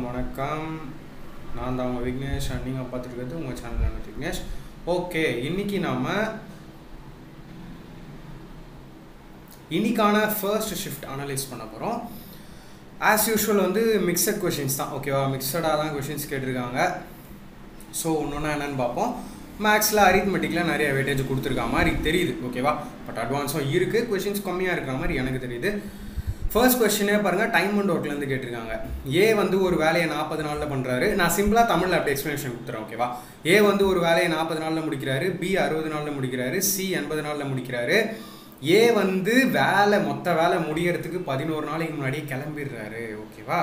வணக்கம் நான் தான் உங்கள் விக்னேஷ் அண்ட் நீங்கள் பார்த்துருக்கிறது உங்கள் சேனல் விக்னேஷ் ஓகே இன்னைக்கு நாம் இன்னைக்கான ஃபர்ஸ்ட் ஷிஃப்ட் அனலைஸ் பண்ண போகிறோம் ஆஸ் யூஷுவல் வந்து மிக்சட் கொஷின்ஸ் தான் ஓகேவா மிக்சடாக தான் கொஷின்ஸ் கேட்டிருக்காங்க ஸோ ஒன்று ஒன்றா என்னென்னு பார்ப்போம் மேக்ஸில் அரித்மெட்டிக்கில் நிறைய வெயிட்டேஜ் கொடுத்துருக்க மாதிரி தெரியுது ஓகேவா பட் அட்வான்ஸும் இருக்குது கொஷின்ஸ் கம்மியாக இருக்கிற மாதிரி எனக்கு தெரியுது ஃபர்ஸ்ட் கொஸ்டினே பாருங்கள் டைம் அண்ட் ஒர்க்லேருந்து கேட்டிருக்காங்க ஏ வந்து ஒரு வேலையை நாற்பது நாளில் பண்ணுறாரு நான் சிம்பிளாக தமிழில் அப்படி எக்ஸ்ப்ளனேஷன் கொடுத்துறேன் ஓகேவா ஏ வந்து ஒரு வேலையை நாற்பது நாளில் முடிக்கிறாரு பி அறுபது நாளில் முடிக்கிறாரு சி எண்பது நாளில் முடிக்கிறாரு ஏ வந்து வேலை மொத்த வேலை முடியறதுக்கு பதினோரு நாளைக்கு முன்னாடியே கிளம்பிடுறாரு ஓகேவா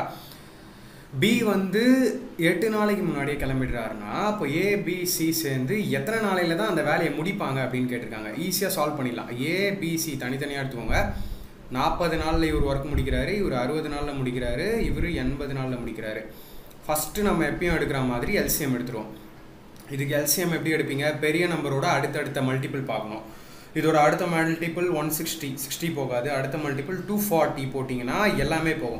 பி வந்து எட்டு நாளைக்கு முன்னாடியே கிளம்பிடுறாருன்னா அப்போ ஏ பி சி சேர்ந்து எத்தனை நாளையில் தான் அந்த வேலையை முடிப்பாங்க அப்படின்னு கேட்டிருக்காங்க ஈஸியாக சால்வ் பண்ணிடலாம் ஏ பி சி தனித்தனியாக எடுத்துக்கோங்க நாற்பது நாளில் இவர் ஒர்க் முடிக்கிறாரு இவர் அறுபது நாளில் முடிக்கிறாரு இவர் எண்பது நாளில் முடிக்கிறாரு ஃபஸ்ட்டு நம்ம எப்பயும் எடுக்கிற மாதிரி எல்சிஎம் எடுத்துருவோம் இதுக்கு எல்சிஎம் எப்படி எடுப்பீங்க பெரிய நம்பரோட அடுத்தடுத்த மல்டிபிள் பார்க்கணும் இதோட அடுத்த மல்டிபிள் ஒன் சிக்ஸ்டி சிக்ஸ்டி போகாது அடுத்த மல்டிபிள் டூ ஃபார்ட்டி போட்டிங்கன்னா எல்லாமே போகும்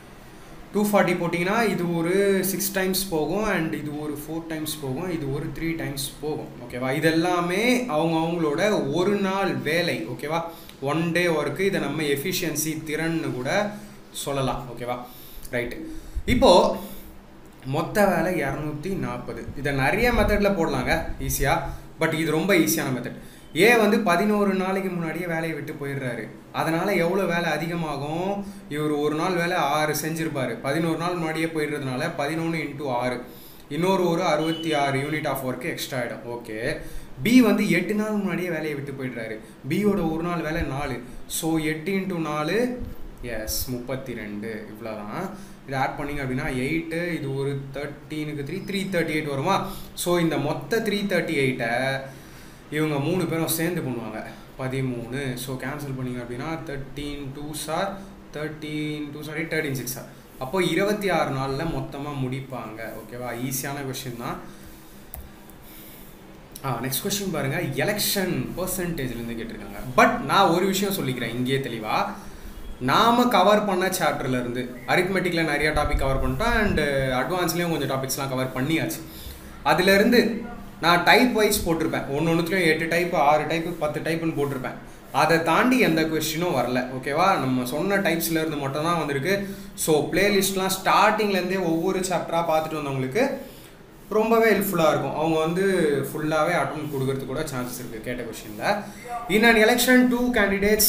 டூ ஃபார்ட்டி போட்டிங்கன்னா இது ஒரு சிக்ஸ் டைம்ஸ் போகும் அண்ட் இது ஒரு ஃபோர் டைம்ஸ் போகும் இது ஒரு த்ரீ டைம்ஸ் போகும் ஓகேவா இது எல்லாமே அவங்க அவங்களோட ஒரு நாள் வேலை ஓகேவா ஒன் டே ஒர்க்கு இதை நம்ம எஃபிஷியன்சி திறன்னு கூட சொல்லலாம் ஓகேவா ரைட்டு இப்போது மொத்த வேலை இரநூத்தி நாற்பது இதை நிறைய மெத்தடில் போடலாங்க ஈஸியாக பட் இது ரொம்ப ஈஸியான மெத்தட் ஏ வந்து பதினோரு நாளைக்கு முன்னாடியே வேலையை விட்டு போயிடுறாரு அதனால் எவ்வளோ வேலை அதிகமாகும் இவர் ஒரு நாள் வேலை ஆறு செஞ்சுருப்பார் பதினோரு நாள் முன்னாடியே போயிடுறதுனால பதினொன்று இன்ட்டு ஆறு இன்னொரு ஒரு அறுபத்தி ஆறு யூனிட் ஆஃப் ஒர்க்கு எக்ஸ்ட்ரா ஆகிடும் ஓகே பி வந்து எட்டு நாள் முன்னாடியே வேலையை விட்டு போயிடுறாரு பியோட ஒரு நாள் வேலை நாலு ஸோ எட்டு இன்ட்டு நாலு எஸ் முப்பத்தி ரெண்டு இவ்வளோதான் இதை ஆட் பண்ணிங்க அப்படின்னா எயிட்டு இது ஒரு தேர்ட்டீனுக்கு த்ரீ த்ரீ தேர்ட்டி எயிட் வருமா ஸோ இந்த மொத்த த்ரீ தேர்ட்டி எயிட்டை இவங்க மூணு பேரும் சேர்ந்து பண்ணுவாங்க பதிமூணு ஸோ கேன்சல் பண்ணிங்க அப்படின்னா thirteen two sir thirteen two sorry thirteen six sir அப்போ இருபத்தி ஆறு நாளில் மொத்தமாக முடிப்பாங்க ஓகேவா ஈஸியான கொஷின் தான் ஆ நெக்ஸ்ட் கொஸ்டின் பாருங்கள் எலெக்ஷன் பர்சன்டேஜ்லேருந்து கேட்டிருக்காங்க பட் நான் ஒரு விஷயம் சொல்லிக்கிறேன் இங்கேயே தெளிவாக நாம் கவர் பண்ண சாப்டர்லேருந்து அரித்மெட்டிக்கில் நிறையா டாபிக் கவர் பண்ணிட்டோம் அண்டு அட்வான்ஸ்லேயும் கொஞ்சம் டாபிக்ஸ்லாம் கவர் பண்ணியாச்சு அதுலேருந்து நான் டைப் வைஸ் போட்டிருப்பேன் ஒன்று ஒன்றுத்துலையும் எட்டு டைப் ஆறு டைப்பு பத்து டைப்புன்னு போட்டிருப்பேன் அதை தாண்டி எந்த கொஸ்டினும் வரல ஓகேவா நம்ம சொன்ன டைப்ஸ்லேருந்து மட்டும் தான் வந்திருக்கு ஸோ பிளேலிஸ்ட்லாம் ஸ்டார்டிங்லேருந்தே ஒவ்வொரு சாப்டராக பார்த்துட்டு வந்தவங்களுக்கு ரொம்பவே ஹெல்ப்ஃபுல்லாக இருக்கும் அவங்க வந்து ஃபுல்லாகவே அட்டன் கொடுக்கறதுக்கு கூட சான்சஸ் இருக்குது கேட்ட கொஷினில் in an election two candidates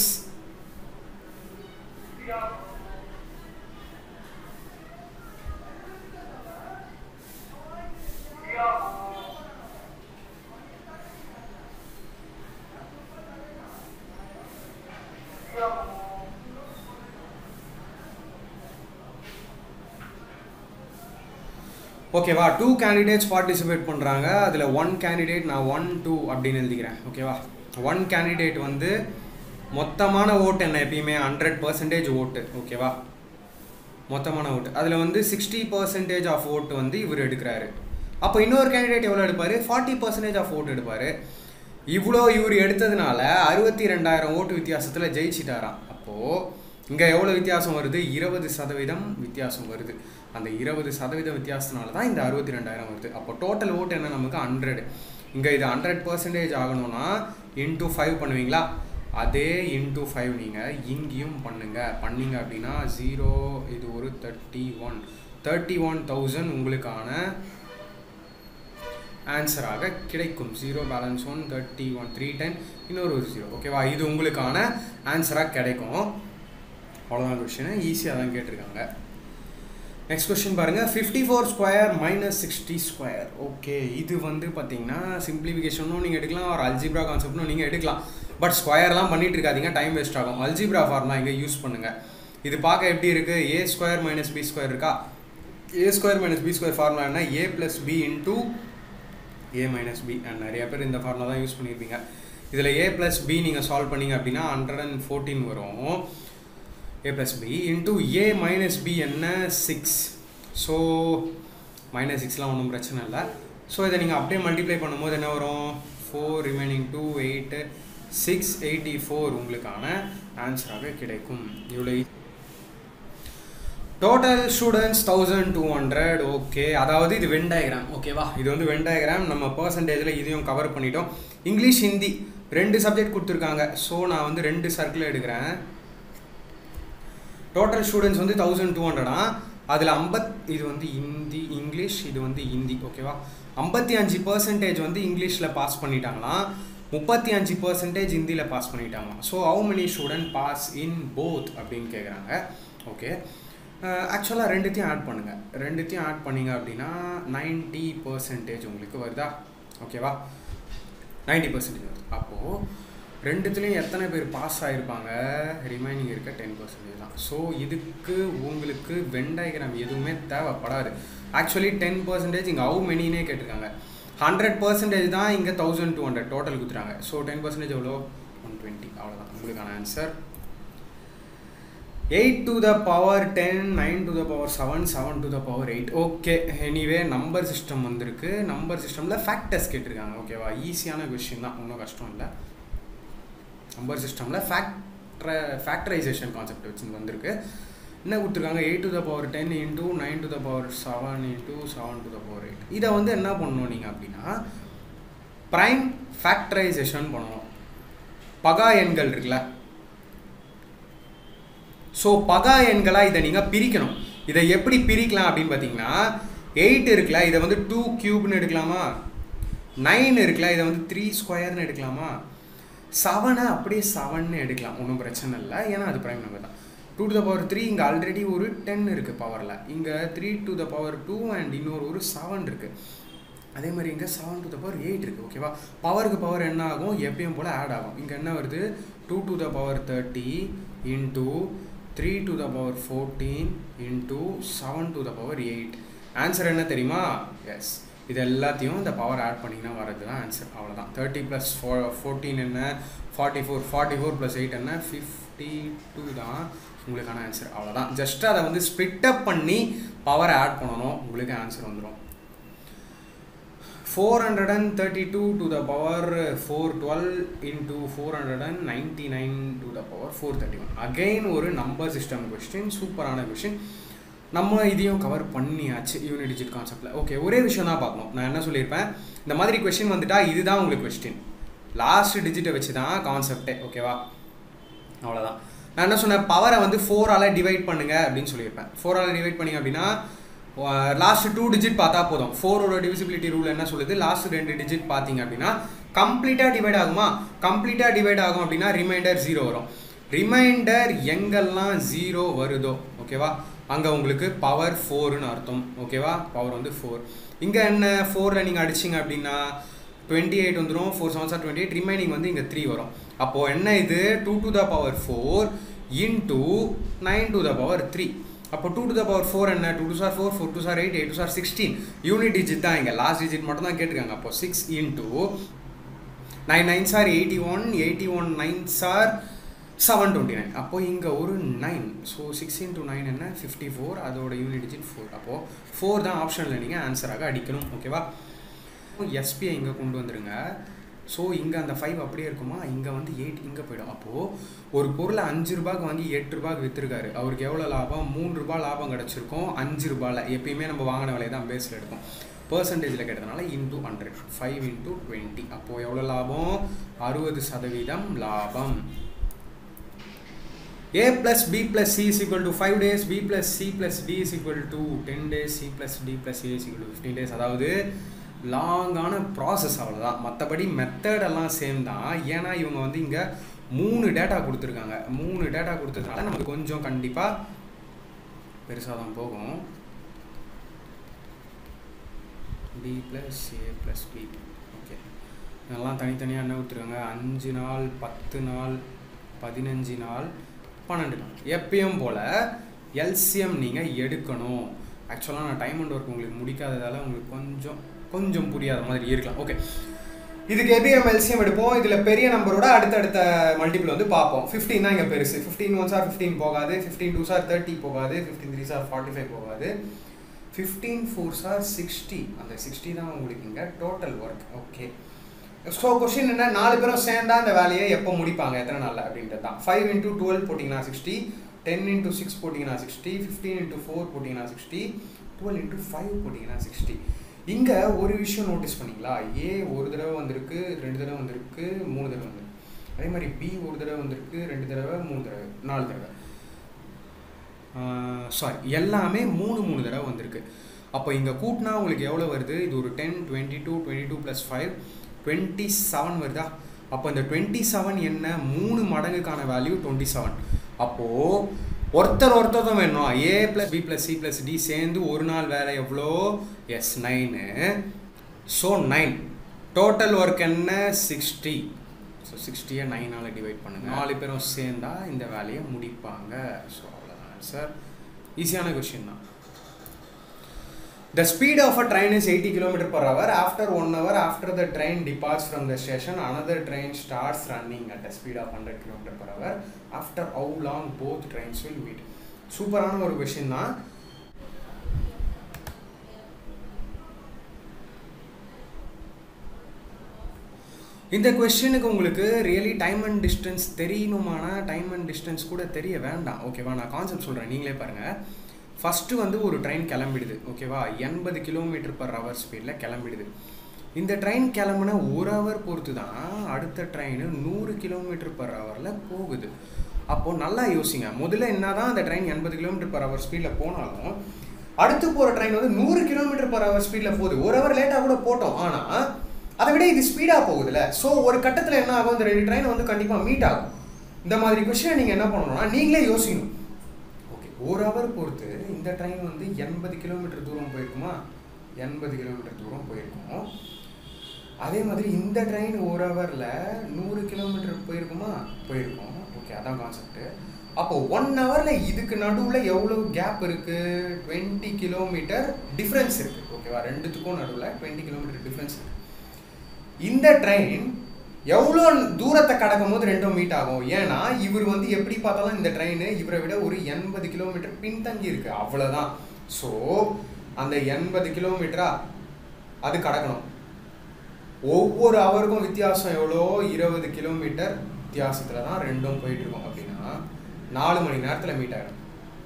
ஓகேவா டூ கேண்டிடேட்ஸ் பார்ட்டிசிபேட் பண்ணுறாங்க அதில் ஒன் கேண்டிடேட் நான் ஒன் டூ அப்படின்னு எழுதிக்கிறேன் ஓகேவா ஒன் கேண்டிடேட் வந்து மொத்தமான ஓட்டு என்ன எப்பயுமே ஹண்ட்ரட் பர்சன்டேஜ் ஓட்டு ஓகேவா மொத்தமான ஓட்டு அதில் வந்து சிக்ஸ்டி பர்சன்டேஜ் ஆஃப் ஓட்டு வந்து இவர் எடுக்கிறாரு அப்போ இன்னொரு கேண்டிடேட் எவ்வளோ எடுப்பார் ஃபார்ட்டி பர்சன்டேஜ் ஆஃப் ஓட்டு எடுப்பார் இவ்வளோ இவர் எடுத்ததுனால அறுபத்தி ரெண்டாயிரம் ஓட்டு வித்தியாசத்தில் ஜெயிச்சிட்டாராம் அப்போது இங்கே எவ்வளோ வித்தியாசம் வருது இருபது சதவீதம் வித்தியாசம் வருது அந்த இருபது சதவீத வித்தியாசத்தினால தான் இந்த அறுபத்தி ரெண்டாயிரம் வருது அப்போ டோட்டல் ஓட்டு என்ன நமக்கு ஹண்ட்ரட் இங்கே இது ஹண்ட்ரட் பர்சன்டேஜ் ஆகணும்னா இன்டூ ஃபைவ் பண்ணுவீங்களா அதே இன்டூ ஃபைவ் நீங்கள் இங்கேயும் பண்ணுங்கள் பண்ணிங்க அப்படின்னா ஜீரோ இது ஒரு thirty one thirty one thousand உங்களுக்கான ஆன்சராக கிடைக்கும் zero balance one thirty one three ten இன்னொரு ஒரு ஜீரோ ஓகேவா இது உங்களுக்கான ஆன்சராக கிடைக்கும் அவ்வளோதான் கொஷின் ஈஸியாக தான் கேட்டிருக்காங்க நெக்ஸ்ட் கொஸ்டின் பாருங்கள் fifty four square minus sixty square okay இது வந்து பார்த்தீங்கன்னா சிம்பிளிஃபிகேஷனும் நீங்கள் எடுக்கலாம் ஒரு அல்ஜிப்ரா கான்செப்ட்னும் நீங்கள் எடுக்கலாம் பட் ஸ்கொயர்லாம் பண்ணிட்டு இருக்காதிங்க டைம் வேஸ்ட் ஆகும் அல்ஜிப்ரா ஃபார்முலா இங்கே யூஸ் பண்ணுங்கள் இது பார்க்க எப்படி இருக்குது A square minus B square இருக்கா A square minus B square formula என்ன A plus B into A minus B and நிறைய பேர் இந்த ஃபார்முலா தான் யூஸ் பண்ணியிருப்பீங்க இதில் ஏ ப்ளஸ் பி நீங்கள் சால்வ் பண்ணிங்க அப்படின்னா ஹண்ட்ரட் அண்ட் ஃபோர்டீன் வரும் a plus b into a minus b என்ன சிக்ஸ் ஸோ மைனஸ் சிக்ஸ்லாம் ஒன்றும் பிரச்சனை இல்லை ஸோ இதை நீங்கள் அப்படியே மல்டிப்ளை பண்ணும்போது என்ன வரும் four remaining two eight six eighty four உங்களுக்கான ஆன்சராக கிடைக்கும் இவ்வளோ total students thousand two hundred okay அதாவது இது வென் டயக்ராம் ஓகேவா இது வந்து வென் டயக்ராம் நம்ம பர்சன்டேஜில் இதையும் கவர் பண்ணிட்டோம் இங்கிலீஷ் ஹிந்தி ரெண்டு சப்ஜெக்ட் கொடுத்துருக்காங்க ஸோ நான் வந்து ரெண்டு சர்க்கிள் எடுக்கிறேன் டோட்டல் ஸ்டூடெண்ட்ஸ் வந்து தௌசண்ட் டூ ஹண்ட்ரடா அதில் ஐம்பத் இது வந்து ஹிந்தி இங்கிலீஷ் இது வந்து ஹிந்தி ஓகேவா ஐம்பத்தி அஞ்சு பர்சன்டேஜ் வந்து இங்கிலீஷில் பாஸ் பண்ணிட்டாங்களாம் முப்பத்தி அஞ்சு பர்சன்டேஜ் ஹிந்தியில் பாஸ் பண்ணிட்டாங்களாம் so how many student pass in both அப்படின்னு கேட்குறாங்க ஓகே ஆக்சுவலாக ரெண்டுத்தையும் ஆட் பண்ணுங்கள் ரெண்டுத்தையும் ஆட் பண்ணிங்க அப்படின்னா நைன்ட்டி பர்சன்டேஜ் உங்களுக்கு வருதா ஓகேவா நைன்ட்டி பர்சன்டேஜ் வருது அப்போது ரெண்டுத்துலேயும் எத்தனை பேர் பாஸ் ஆகிருப்பாங்க ரிமைனிங் இருக்க டென் பர்சன்டேஜ் தான் ஸோ இதுக்கு உங்களுக்கு வென் டயக்ராம் எதுவுமே தேவைப்படாது ஆக்சுவலி டென் பர்சன்டேஜ் இங்கே ஹவு மெனினே கேட்டிருக்காங்க ஹண்ட்ரட் பர்சன்டேஜ் தான் இங்கே தௌசண்ட் டூ ஹண்ட்ரட் டோட்டல் கொடுத்துறாங்க ஸோ டென் பர்சன்டேஜ் எவ்வளோ ஒன் டுவெண்ட்டி அவ்வளோதான் உங்களுக்கான answer eight to the power ten nine to the power seven seven to the power eight okay anyway number system வந்திருக்கு number சிஸ்டமில் factors கேட்டிருக்காங்க ஓகேவா ஈஸியான question தான் ஒன்றும் கஷ்டம் இல்லை நம்பர் சிஸ்டமில் ஃபேக்ட்ர ஃபேக்டரைசேஷன் கான்செப்ட் வச்சு வந்திருக்கு என்ன கொடுத்துருக்காங்க eight to the power ten into nine to the power seven into seven to the power eight இதை வந்து என்ன பண்ணணும் நீங்கள் அப்படின்னா ப்ரைம் ஃபேக்டரைசேஷன் பண்ணணும் பகா எண்கள் இருக்குல்ல ஸோ பகா எண்களாக இதை நீங்கள் பிரிக்கணும் இதை எப்படி பிரிக்கலாம் அப்படின்னு பார்த்தீங்கன்னா எயிட் இருக்குல்ல இதை வந்து டூ க்யூப்னு எடுக்கலாமா நைன் இருக்குல்ல இதை வந்து த்ரீ ஸ்கொயர்னு எடுக்கலாமா செவனை அப்படியே செவன்னு எடுக்கலாம் ஒன்றும் பிரச்சனை இல்லை ஏன்னா அது ப்ரைம் நம்பர் தான் two to the power three இங்கே ஆல்ரெடி ஒரு டென் இருக்குது பவரில் இங்கே three to the power two and இன்னொரு ஒரு செவன் இருக்குது அதே மாதிரி இங்கே seven to the power eight இருக்குது ஓகேவா பவருக்கு பவர் என்ன ஆகும் எப்பயும் போல் ஆட் ஆகும் இங்கே என்ன வருது two to the power thirty into three to the power fourteen into seven to the power eight answer என்ன தெரியுமா எஸ் இது எல்லாத்தையும் இந்த பவர் ஆட் பண்ணிங்கன்னா வரது தான் ஆன்சர் அவ்வளோதான் தேர்ட்டி ப்ளஸ் ஃபோ ஃபோர்டீன் என்ன forty four forty four plus eight என்ன ஃபிஃப்டி டூ தான் உங்களுக்கான ஆன்சர் அவ்வளோதான் ஜஸ்ட் அதை வந்து ஸ்பிட் அப் பண்ணி பவரை ஆட் பண்ணணும் உங்களுக்கு ஆன்சர் வந்துடும் four hundred and thirty two to the power four twelve into four hundred and ninety nine to the power four thirty one again ஒரு நம்பர் சிஸ்டம் கொஸ்டின் சூப்பரான கொஸ்டின் நம்ம இதையும் கவர் பண்ணியாச்சு யூனிட் டிஜிட் கான்செப்டில் okay ஒரே விஷயம் தான் பார்க்கணும் நான் என்ன சொல்லியிருப்பேன் இந்த மாதிரி கொஸ்டின் வந்துட்டா இதுதான் உங்களுக்கு கொஸ்டின் லாஸ்ட் டிஜிட்டை வச்சு தான் கான்செப்டே ஓகேவா அவ்வளோதான் நான் என்ன சொன்னேன் பவரை வந்து ஃபோரால் டிவைட் பண்ணுங்க அப்படின்னு சொல்லியிருப்பேன் ஃபோரால் டிவைட் பண்ணிங்க அப்படின்னா லாஸ்ட் டூ டிஜிட் பார்த்தா போதும் ஃபோரோட டிவிசிபிலிட்டி ரூல் என்ன சொல்லுது லாஸ்ட் ரெண்டு டிஜிட் பார்த்தீங்க அப்படின்னா கம்ப்ளீட்டாக டிவைட் ஆகுமா கம்ப்ளீட்டாக டிவைட் ஆகும் அப்படின்னா ரிமைண்டர் ஜீரோ வரும் ரிமைண்டர் எங்கெல்லாம் ஜீரோ வருதோ ஓகேவா அங்கே உங்களுக்கு பவர் ஃபோர்னு அர்த்தம் ஓகேவா பவர் வந்து ஃபோர் இங்கே என்ன ஃபோரில் நீங்கள் அடிச்சிங்க அப்படின்னா டுவெண்ட்டி எயிட் வந்துடும் four seven sir twenty eight remaining வந்து இங்கே த்ரீ வரும் அப்போது என்ன இது two to the power four into nine to the power three அப்போ two to the power four என்ன two two sir four four two sir eight eight two sir sixteen unit digit தான் இங்கே last digit மட்டும் தான் கேட்டிருக்காங்க அப்போ six into nine nine sir eighty one eighty one nine sir seven twenty nine அப்போ இங்கே ஒரு nine so six into nine என்ன ஃபிஃப்டி ஃபோர் அதோட யூனிட் டிஜிட் ஃபோர் அப்போது ஃபோர் தான் ஆப்ஷனில் நீங்கள் ஆன்சராக அடிக்கணும் ஓகேவா எஸ்பிஐ இங்கே கொண்டு வந்துருங்க ஸோ இங்கே அந்த ஃபைவ் அப்படியே இருக்குமா இங்கே வந்து எயிட் இங்கே போயிடும் அப்போது ஒரு பொருளை அஞ்சு ரூபாய்க்கு வாங்கி எட்டு ரூபாய்க்கு விற்றுருக்காரு அவருக்கு எவ்வளோ லாபம் மூணு ரூபாய் லாபம் கிடச்சிருக்கும் அஞ்சு ரூபாயில் எப்பயுமே நம்ம வாங்கின விலையை தான் பேஸில் எடுக்கும் பர்சன்டேஜில் கேட்டதுனால into hundred five into twenty அப்போது எவ்வளோ லாபம் அறுபது சதவீதம் லாபம் a plus b plus c is equal to 5 days b plus c plus d is equal to 10 days c plus d plus a is equal to 15 days அதாவது லாங்கான process அவ்வளோதான் மற்றபடி மெத்தடெல்லாம் same தான் ஏன்னா இவங்க வந்து இங்கே மூணு டேட்டா கொடுத்துருக்காங்க மூணு டேட்டா கொடுத்ததுனால நமக்கு கொஞ்சம் கண்டிப்பாக பெருசாக தான் போகும் D plus A plus B okay இதெல்லாம் தனித்தனியாக என்ன கொடுத்துருக்காங்க அஞ்சு நாள் பத்து நாள் பதினஞ்சு நாள் பன்னெண்டு நாள் எப்பயும் போல் எல்சிஎம் நீங்கள் எடுக்கணும் ஆக்சுவலாக நான் டைம் அண்ட் ஒர்க் உங்களுக்கு முடிக்காததால் உங்களுக்கு கொஞ்சம் கொஞ்சம் புரியாத மாதிரி இருக்கலாம் ஓகே இதுக்கு எப்படி நம்ம எல்சிஎம் எடுப்போம் இதில் பெரிய நம்பரோட அடுத்தடுத்த மல்டிபிள் வந்து பார்ப்போம் ஃபிஃப்டின் தான் இங்கே பெருசு ஃபிஃப்டீன் ஒன் சார் ஃபிஃப்டீன் போகாது ஃபிஃப்டீன் டூ சார் தேர்ட்டி போகாது fifteen three sir forty five போகாது ஃபிஃப்டீன் ஃபோர் சார் சிக்ஸ்டி அந்த சிக்ஸ்டி தான் உங்களுக்கு இங்கே total work okay so question என்ன நாலு பேரும் சேர்ந்தா அந்த வேலையை எப்போ முடிப்பாங்க எத்தனை நாளில் அப்படின்றது தான் ஃபைவ் இன்டூ டுவெல் போட்டிங்கன்னா சிக்ஸ்டி டென் இன்ட்டு சிக்ஸ் போட்டிங்கன்னா சிக்ஸ்டி ஃபிஃப்டீன் இன்ட்டு ஃபோர் போட்டிங்கன்னா சிக்ஸ்டி டுவெல் இன்ட்டு ஃபைவ் போட்டிங்கன்னா சிக்ஸ்டி இங்கே ஒரு விஷயம் நோட்டீஸ் பண்ணிங்களா ஏ ஒரு தடவை வந்திருக்கு ரெண்டு தடவை வந்திருக்கு மூணு தடவை வந்திருக்கு அதே மாதிரி பி ஒரு தடவை வந்திருக்கு ரெண்டு தடவை மூணு தடவை நாலு தடவை சாரி எல்லாமே மூணு மூணு தடவை வந்திருக்கு அப்போ இங்கே கூட்டினா உங்களுக்கு எவ்வளோ வருது இது ஒரு ten twenty two twenty two plus five twenty seven வருதா அப்போ இந்த டுவெண்ட்டி செவன் என்ன மூணு மடங்குக்கான வேல்யூ டுவெண்ட்டி செவன் அப்போது ஒருத்தர் ஒருத்தர் தான் வேணும் A plus B plus C plus D சேர்ந்து ஒரு நாள் வேலை எவ்வளோ yes nine so nine total work என்ன சிக்ஸ்டி ஸோ சிக்ஸ்டியை நைனால் டிவைட் பண்ணுங்கள் நாலு பேரும் சேர்ந்தா இந்த வேலையை முடிப்பாங்க ஸோ அவ்வளோதான் ஆன்சர் ஈஸியான கொஷின் தான் The speed of a train is 80 km per hour. After one hour, after the train departs from the station, another train starts running at a speed of 100 km per hour. After how long both trains will meet? சூப்பரான ஒரு question தான் இந்த கொஸ்டினுக்கு உங்களுக்கு really time and distance தெரியணுமானா time and distance கூட தெரிய வேண்டாம் ஓகேவா நான் கான்செப்ட் சொல்கிறேன் நீங்களே பாருங்கள் ஃபஸ்ட்டு வந்து ஒரு ட்ரெயின் கிளம்பிடுது ஓகேவா எண்பது கிலோமீட்டர் பர் ஹவர் ஸ்பீடில் கிளம்பிடுது இந்த ட்ரெயின் கிளம்புன ஒரு ஹவர் பொறுத்து தான் அடுத்த ட்ரெயின் நூறு கிலோமீட்டர் பர் ஹவரில் போகுது அப்போது நல்லா யோசிங்க முதல்ல என்ன தான் அந்த ட்ரெயின் எண்பது கிலோமீட்டர் பர் ஹவர் ஸ்பீடில் போனாலும் அடுத்து போகிற ட்ரெயின் வந்து நூறு கிலோமீட்டர் பர் ஹவர் ஸ்பீடில் போகுது ஒரு ஹவர் லேட்டாக கூட போட்டோம் ஆனால் அதை விட இது ஸ்பீடாக போகுதுல்ல ஸோ ஒரு கட்டத்தில் என்ன ஆகும் இந்த ரெண்டு ட்ரெயின் வந்து கண்டிப்பாக மீட் ஆகும் இந்த மாதிரி கொஷினை நீங்கள் என்ன பண்ணணும்னா நீங்களே யோசிக்கணும் ஓகே ஒரு ஹவர் பொறுத்து இந்த ட்ரெயின் வந்து எண்பது கிலோமீட்டர் தூரம் போயிருக்குமா எண்பது கிலோமீட்டர் தூரம் போயிருக்கும் அதே மாதிரி இந்த ட்ரெயின் ஒரு ஹவரில் நூறு கிலோமீட்டர் போயிருக்குமா போயிருக்கும் ஓகே அதான் கான்செப்ட் அப்போ ஒன் ஹவரில் இதுக்கு நடுவில் எவ்வளோ கேப் இருக்குது டுவெண்ட்டி கிலோமீட்டர் டிஃப்ரென்ஸ் இருக்குது ஓகேவா ரெண்டுத்துக்கும் நடுவில் டுவெண்ட்டி கிலோமீட்டர் டிஃப்ரென்ஸ் இருக்குது இந்த ட்ரெயின் எவ்வளோ தூரத்தை கடக்கும் போது ரெண்டும் மீட் ஆகும் ஏன்னா இவர் வந்து எப்படி பார்த்தாலும் இந்த ட்ரெயின் இவரை விட ஒரு எண்பது கிலோமீட்டர் பின்தங்கி இருக்கு அவ்வளோதான் ஸோ அந்த எண்பது கிலோமீட்டரா அது கடக்கணும் ஒவ்வொரு அவருக்கும் வித்தியாசம் எவ்வளோ இருபது கிலோமீட்டர் வித்தியாசத்தில் தான் ரெண்டும் போயிட்டு இருக்கோம் அப்படின்னா நாலு மணி நேரத்தில் மீட் ஆகிடும்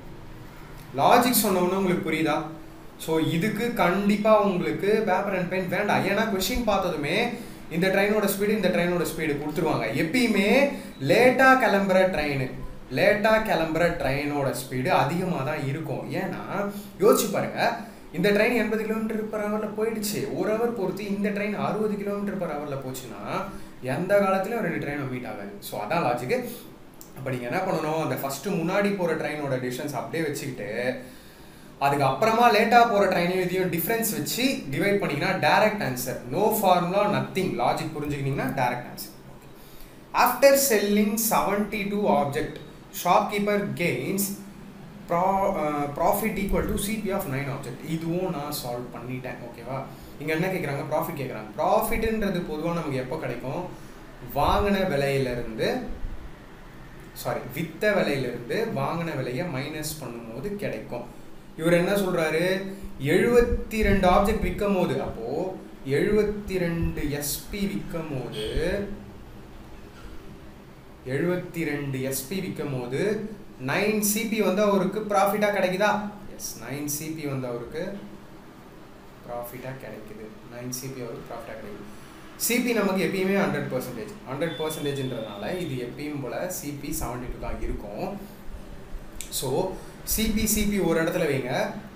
லாஜிக் சொன்னோன்னு உங்களுக்கு புரியுதா ஸோ இதுக்கு கண்டிப்பாக உங்களுக்கு பேப்பர் அண்ட் பென் வேண்டாம் ஏன்னா கொஷின் பார்த்ததுமே இந்த ட்ரெயினோட ஸ்பீடு இந்த ட்ரெயினோட ஸ்பீடு கொடுத்துருவாங்க எப்பயுமே லேட்டாக கிளம்புற ட்ரெயின் லேட்டாக கிளம்புற ட்ரெயினோட ஸ்பீடு அதிகமாக தான் இருக்கும் ஏன்னா யோசிச்சு பாருங்க இந்த ட்ரெயின் எண்பது கிலோமீட்டர் பர் ஹவரில் போயிடுச்சு ஒரு ஹவர் பொறுத்து இந்த ட்ரெயின் அறுபது கிலோமீட்டர் பர் ஹவரில் போச்சுன்னா எந்த காலத்துலையும் ரெண்டு ட்ரெயினும் மீட் ஆகாது ஸோ அதான் லாஜிக்கு அப்போ நீங்கள் என்ன பண்ணணும் அந்த ஃபஸ்ட்டு முன்னாடி போகிற ட்ரெயினோட டிஸ்டன்ஸ் அப்படியே வச்சுக்கிட்டு அதுக்கு அப்புறமா லேட்டாக போகிற ட்ரெயினையும் இதையும் டிஃப்ரென்ஸ் வச்சு டிவைட் பண்ணிங்கன்னா direct answer no formula nothing logic புரிஞ்சுக்கிட்டிங்கன்னா direct answer after selling seventy two object shopkeeper gains pro profit equal to CP of nine object இதுவும் நான் சால்வ் பண்ணிட்டேன் ஓகேவா இங்கே என்ன கேட்குறாங்க ப்ராஃபிட் கேட்குறாங்க ப்ராஃபிட்டுன்றது பொதுவாக நமக்கு எப்போ கிடைக்கும் வாங்கின விலையிலேருந்து சாரி வித்த விலையிலேருந்து வாங்கின விலையை மைனஸ் பண்ணும்போது கிடைக்கும் இவர் என்ன சொல்றாரு எழுபத்தி ரெண்டு ஆப்ஜெக்ட் விற்கும் போது அப்போ எழுபத்தி ரெண்டு எஸ்பி விற்கும் போது எழுபத்தி ரெண்டு எஸ்பி விற்கும் போது நைன் சிபி வந்து அவருக்கு ப்ராஃபிட்டாக கிடைக்குதா எஸ் நைன் சிபி வந்து அவருக்கு ப்ராஃபிட்டாக கிடைக்குது நைன் சிபி அவருக்கு ப்ராஃபிட்டாக கிடைக்குது சிபி நமக்கு எப்பயுமே ஹண்ட்ரட் பர்சன்டேஜ் ஹண்ட்ரட் பர்சன்டேஜ்ன்றதுனால இது எப்பயும் போல் சிபி செவன்டி டூ தான் இருக்கும் ஸோ சிபி சிபி ஒரு இடத்துல வைங்க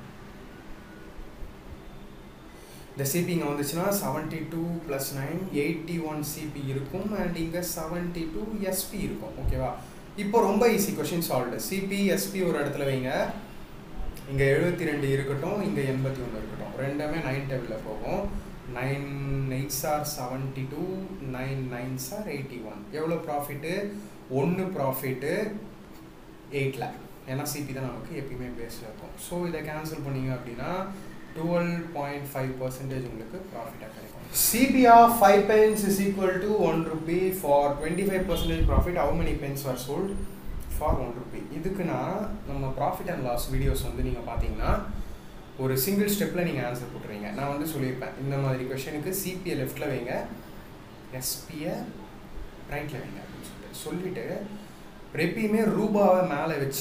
இந்த சிபி இங்கே வந்துச்சுன்னா seventy two plus nine eighty one CP இருக்கும் அண்ட் இங்கே செவன்ட்டி டூ எஸ்பி இருக்கும் ஓகேவா இப்போ ரொம்ப easy question solved CP SP ஒரு இடத்துல வைங்க இங்கே எழுபத்தி ரெண்டு இருக்கட்டும் இங்கே எண்பத்தி ஒன்று இருக்கட்டும் ரெண்டுமே நைன் டேபிளில் போகும் nine eights are seventy two nine nines are eighty one எவ்வளோ ப்ராஃபிட்டு ஒன்று ப்ராஃபிட்டு எயிட் லேக் ஏன்னா சிபி தான் நமக்கு எப்பயுமே பேஸில் இருக்கும் ஸோ இதை கேன்சல் பண்ணீங்க அப்படின்னா டுவெல் பாயிண்ட் ஃபைவ் பர்சன்டேஜ் உங்களுக்கு ப்ராஃபிட்டாக கிடைக்கும் CP of five pens is equal to one rupee for twenty five percentage profit how many pens are sold for one rupee இதுக்குன்னா நம்ம ப்ராஃபிட் அண்ட் லாஸ் வீடியோஸ் வந்து நீங்கள் பார்த்தீங்கன்னா ஒரு சிங்கிள் ஸ்டெப்பில் நீங்கள் ஆன்சர் போட்டுருவீங்க நான் வந்து சொல்லியிருப்பேன் இந்த மாதிரி கொஷனுக்கு சிபியை லெஃப்ட்டில் வைங்க எஸ்பியை ரைட்டில் வைங்க அப்படின்னு சொல்லிட்டு சொல்லிவிட்டு எப்பயுமே ரூபாவை மேலே வச்சு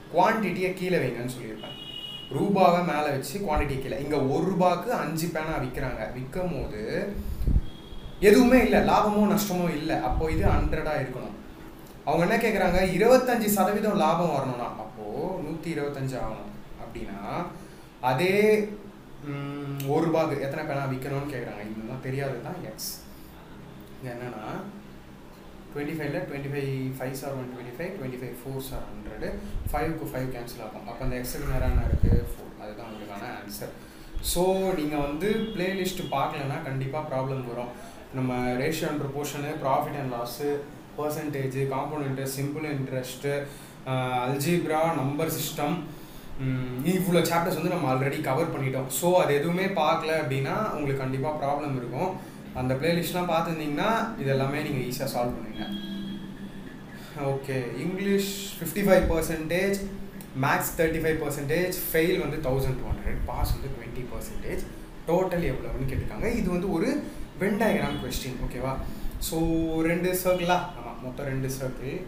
குவான்டிட்டியை கீழே வைங்கன்னு சொல்லியிருப்பேன் ரூபாவை மேலே வச்சு குவான்டிட்டி கீழே இங்கே ஒரு ரூபாய்க்கு அஞ்சு பேனா விற்கிறாங்க விற்கும் போது எதுவுமே இல்லை லாபமோ நஷ்டமோ இல்லை அப்போ இது ஹண்ட்ரடாக இருக்கணும் அவங்க என்ன கேட்குறாங்க இருபத்தஞ்சி சதவீதம் லாபம் வரணும்னா அப்போது நூற்றி இருபத்தஞ்சு ஆகணும் அப்படின்னா அதே ம், ஒரு ரூபாய்க்கு எத்தனை பேனா விற்கணும்னு கேட்குறாங்க இதெல்லாம் தெரியாது தான் எக்ஸ் இது என்னன்னா டுவெண்ட்டி ஃபைவ்ல twenty five five sir one twenty five twenty five four sir hundred ஃபைவ்க்கு ஃபைவ் கேன்சல் ஆகும் அப்போ அந்த எக்ஸுக்கு நேரம் என்ன இருக்குது ஃபோர் அதுதான் உங்களுக்கான ஆன்சர் ஸோ நீங்கள் வந்து பிளேலிஸ்ட் பார்க்கலன்னா கண்டிப்பாக ப்ராப்ளம் வரும் நம்ம ratio and proportion profit and loss percentage compound simple interest algebra number system இவ்வளோ சாப்டர்ஸ் வந்து நம்ம ஆல்ரெடி கவர் பண்ணிட்டோம் ஸோ அது எதுவுமே பார்க்கல அப்படின்னா உங்களுக்கு கண்டிப்பாக ப்ராப்ளம் இருக்கும் அந்த பிளேலிஸ்ட்லாம் பார்த்துருந்தீங்கன்னா இது எல்லாமே நீங்கள் ஈஸியாக சால்வ் பண்ணுவீங்க okay English fifty five percentage maths thirty five percentage fail வந்து தௌசண்ட் டூ ஹண்ட்ரட் பாஸ் வந்து டுவெண்ட்டி பர்சன்டேஜ் டோட்டல் எவ்வளோன்னு கேட்டிருக்காங்க இது வந்து ஒரு வென் டயக்ராம் கொஸ்டின் ஓகேவா ஸோ ரெண்டு சர்க்கிளா ஆமாம் மொத்தம் ரெண்டு சர்க்கிள்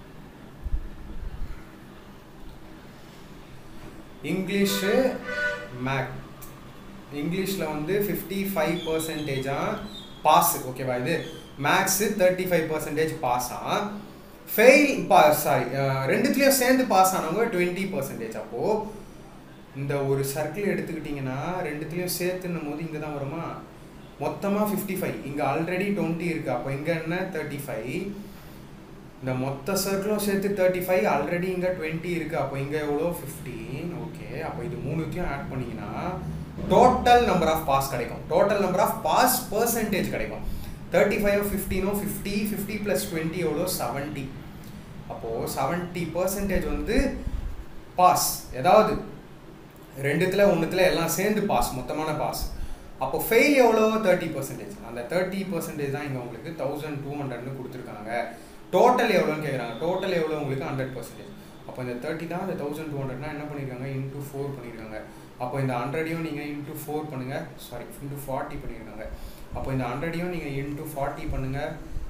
இங்கிலீஷு மேக் இங்கிலீஷில் வந்து ஃபிஃப்டி ஃபைவ் பர்சன்டேஜாக பாஸ் ஓகேவா இது மேக்ஸு தேர்ட்டி ஃபைவ் பர்சன்டேஜ் பாஸா ஃபெயில் பா சாரி ரெண்டுத்துலேயும் சேர்ந்து பாஸ் ஆனவங்க டுவெண்ட்டி பர்சன்டேஜ் அப்போது இந்த ஒரு சர்க்கிள் எடுத்துக்கிட்டிங்கன்னா ரெண்டுத்துலேயும் சேர்த்துன்னும் போது இங்கே தான் வருமா மொத்தமாக ஃபிஃப்டி ஃபைவ் இங்கே ஆல்ரெடி டுவெண்ட்டி இருக்குது அப்போ இங்கே என்ன தேர்ட்டி ஃபைவ் இந்த மொத்த சர்க்கிளும் சேர்த்து தேர்ட்டி ஃபைவ் ஆல்ரெடி இங்கே டுவெண்ட்டி இருக்குது அப்போ இங்கே எவ்வளோ ஃபிஃப்டீன் ஓகே அப்போ இது மூணுத்தையும் ஆட் பண்ணிங்கன்னா டோட்டல் நம்பர் ஆஃப் பாஸ் கிடைக்கும் total number of pass percentage கிடைக்கும் தேர்ட்டி ஃபைவ் ஃபிஃப்டீனோ ஃபிஃப்டி ஃபிஃப்டி ப்ளஸ் டுவெண்ட்டி எவ்வளோ செவன்ட்டி அப்போது செவன்ட்டி பர்சன்டேஜ் வந்து பாஸ் ஏதாவது ரெண்டுத்தில் ஒன்றுத்தில் எல்லாம் சேர்ந்து பாஸ் மொத்தமான பாஸ் அப்போ ஃபெயில் எவ்வளோ தேர்ட்டி பர்சன்டேஜ் அந்த தேர்ட்டி பர்சன்டேஜ் தான் இங்கே உங்களுக்கு தௌசண்ட் டூ ஹண்ட்ரட்னு கொடுத்துருக்காங்க டோட்டல் எவ்வளோன்னு கேட்குறாங்க டோட்டல் எவ்வளோ உங்களுக்கு ஹண்ட்ரட் பர்சன்டேஜ் அப்போ இந்த தேர்ட்டி தான் இந்த தௌசண்ட் டூ ஹண்ட்ரட்னா என்ன பண்ணியிருக்காங்க இன்ட்டு ஃபோர் பண்ணியிருக்காங்க அப்போ இந்த ஹண்ட்ரடையும் நீங்கள் இன்ட்டு ஃபோர் பண்ணுங்கள் சாரி இன்ட்டு ஃபார்ட்டி பண்ணியிருக்காங்க அப்போ இந்த ஹண்ட்ரடையும் நீங்கள் இன்ட்டு ஃபார்ட்டி பண்ணுங்கள்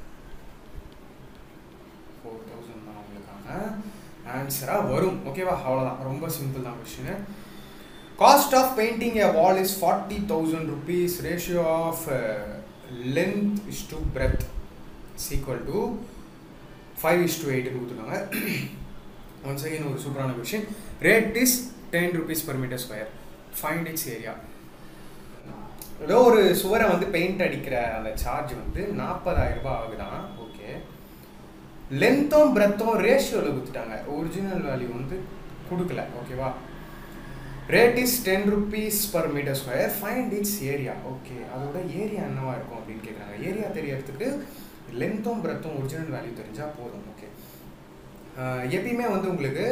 ஃபோர் தௌசண்ட் தான் உங்களுக்கான ஆன்சராக வரும் ஓகேவா அவ்வளோதான் ரொம்ப சிம்பிள் தான் question cost of painting a wall is forty thousand rupees ratio of length is to breadth is equal to five is to எயிட்னு கொடுத்துருக்காங்க ஒன் செகண்ட் ஒரு சூப்பரான question rate is ten rupees per metre square find its area ஏதோ ஒரு சுவரை வந்து paint அடிக்கிற அந்த சார்ஜ் வந்து நாற்பதாயிரம் ரூபாய் ஆகுதான் ஓகே லென்த்தும் பிரெத்தும் ரேஷியோவில் கொடுத்துட்டாங்க ஒரிஜினல் வேல்யூ வந்து கொடுக்கல ஓகேவா rate is ten rupees per metre square find its area okay அதோட ஏரியா என்னவா இருக்கும் அப்படின்னு கேட்குறாங்க ஏரியா தெரியறதுக்கு லென்த்தும் பிரெத்தும் ஒரிஜினல் வேல்யூ தெரிஞ்சால் போதும் ஓகே எப்பயுமே வந்து உங்களுக்கு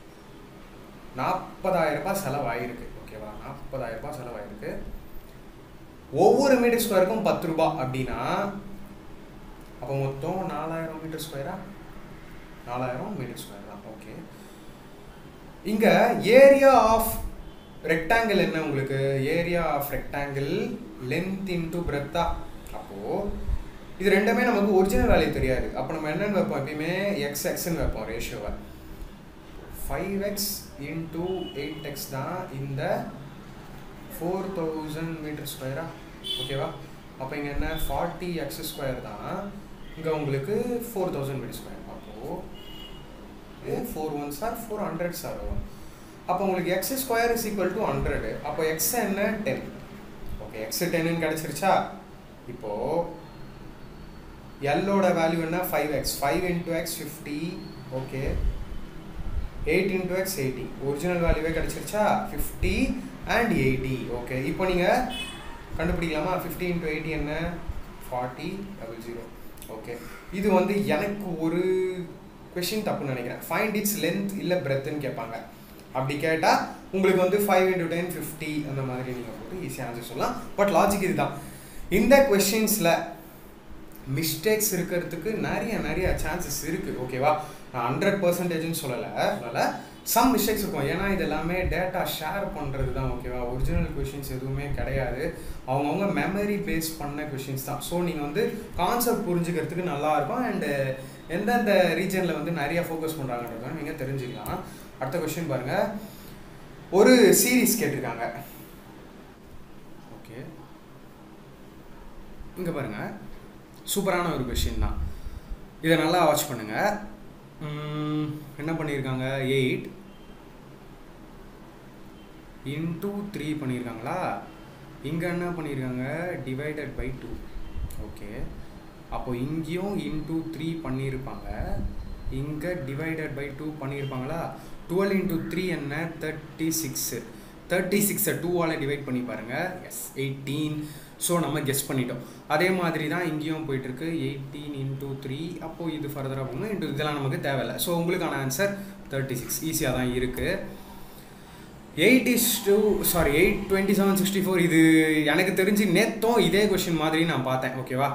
நாற்பதாயிரம் ரூபாய் செலவாயிருக்கு ஓகேவா நாற்பதாயிரம் ரூபாய் செலவாயிருக்கு ஒவ்வொரு மீட்டர் ஸ்கொயருக்கும் பத்து ரூபாய் அப்படின்னா அப்போ மொத்தம் நாலாயிரம் மீட்டர் ஸ்கொயரா நாலாயிரம் மீட்டர் ஸ்கொயர் தான் ஓகே இங்கே ஏரியா ஆஃப் ரெக்டாங்கிள் என்ன உங்களுக்கு area of rectangle length into பிரெத்தா அப்போது இது ரெண்டுமே நமக்கு ஒரிஜினல் வேல்யூ தெரியாது அப்போ நம்ம என்னென்னு வைப்போம் எப்பயுமே எக்ஸ் எக்ஸ்ன்னு வைப்போம் ரேஷியோவை five X into eight X தான் இந்த ஃபோர் தௌசண்ட் மீட்டர் ஸ்கொயரா ஓகேவா அப்போ இங்கே என்ன ஃபார்ட்டி எக்ஸ் ஸ்கொயர் தான் இங்கே உங்களுக்கு ஃபோர் தௌசண்ட் மீட்டர் ஸ்கொயர் அப்போது four ones are four hundreds are வரும் அப்போ உங்களுக்கு X square is equal to hundred அப்போ எக்ஸ் என்ன டென் ஓகே எக்ஸ் டென்னு கிடச்சிருச்சா இப்போது எல்லோட வேல்யூ என்ன five X five into X fifty okay eight into X eighty original வேல்யூவே கிடச்சிருச்சா ஃபிஃப்டி அண்ட் எயிட்டி ஓகே இப்போ நீங்கள் கண்டுபிடிக்கலாமா ஃபிஃப்டி இன்டூ எயிட்டி என்ன ஃபார்ட்டி டபுள் ஜீரோ ஓகே இது வந்து எனக்கு ஒரு கொஷின் தப்புன்னு நினைக்கிறேன் ஃபைண்ட் இட்ஸ் லென்த் இல்லை பிரெத்துன்னு கேட்பாங்க அப்படி கேட்டால் உங்களுக்கு வந்து ஃபைவ் இன்டூ டென் ஃபிஃப்டி அந்த மாதிரி நீங்கள் போட்டு ஈஸியாக ஆன்சர் சொல்லலாம் பட் லாஜிக் இதுதான் இந்த கொஷின்ஸில் மிஸ்டேக்ஸ் இருக்கிறதுக்கு நிறைய நிறைய சான்சஸ் இருக்குது ஓகேவா நான் ஹண்ட்ரட் பர்சன்டேஜ்னு சொல்லலை அதனால் சம் மிஸ்டேக்ஸ் இருக்கும் ஏன்னா இது எல்லாமே டேட்டா ஷேர் பண்ணுறது தான் ஓகேவா ஒரிஜினல் கொஷின்ஸ் எதுவுமே கிடையாது அவங்கவுங்க மெமரி பேஸ் பண்ண கொஷின்ஸ் தான் ஸோ நீங்கள் வந்து கான்செப்ட் புரிஞ்சுக்கிறதுக்கு நல்லாயிருக்கும் அண்டு எந்தெந்த ரீஜனில் வந்து நிறைய ஃபோக்கஸ் பண்ணுறாங்கன்றத நீங்கள் தெரிஞ்சுக்கலாம் அடுத்த கொஸ்டின் பாருங்க ஒரு சீரீஸ் கேட்டிருக்காங்க ஓகே இங்கே பாருங்க சூப்பரான ஒரு கொஷின் தான் இதை நல்லா வாட்ச் பண்ணுங்க உம், என்ன பண்ணியிருக்காங்க எயிட் இன்டூ த்ரீ பண்ணியிருக்காங்களா இங்கே என்ன பண்ணியிருக்காங்க டிவைடட் பை டூ ஓகே அப்போ இங்கேயும் இன்டூ த்ரீ பண்ணியிருப்பாங்க இங்கே டிவைடட் பை டூ பண்ணியிருப்பாங்களா டுவெல் இன்டூ த்ரீ என்ன தேர்ட்டி சிக்ஸு தேர்ட்டி சிக்ஸை டூவால் டிவைட் பண்ணி பாருங்கள் எஸ் எயிட்டீன் ஸோ நம்ம கெஸ் பண்ணிட்டோம் அதே மாதிரி தான் இங்கேயும் போயிட்டுருக்கு எயிட்டீன் இன்டூ த்ரீ அப்போது இது ஃபர்தராக போகணும் இன்டூ இதெல்லாம் நமக்கு தேவையில்லை ஸோ உங்களுக்கான ஆன்சர் தேர்ட்டி சிக்ஸ் ஈஸியாக தான் இருக்குது eight is two sorry eight twenty seven sixty four இது எனக்கு தெரிஞ்சு நேத்தும் இதே கொஷின் மாதிரி நான் பார்த்தேன் ஓகேவா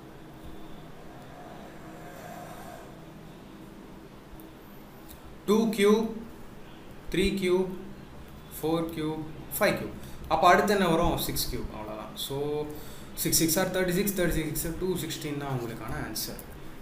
two cube three cube four cube five cube அப்போ அடுத்து என்ன வரும் சிக்ஸ் கியூப் அவ்வளோதான் so six six are thirty six thirty six two sixteen தான் உங்களுக்கான answer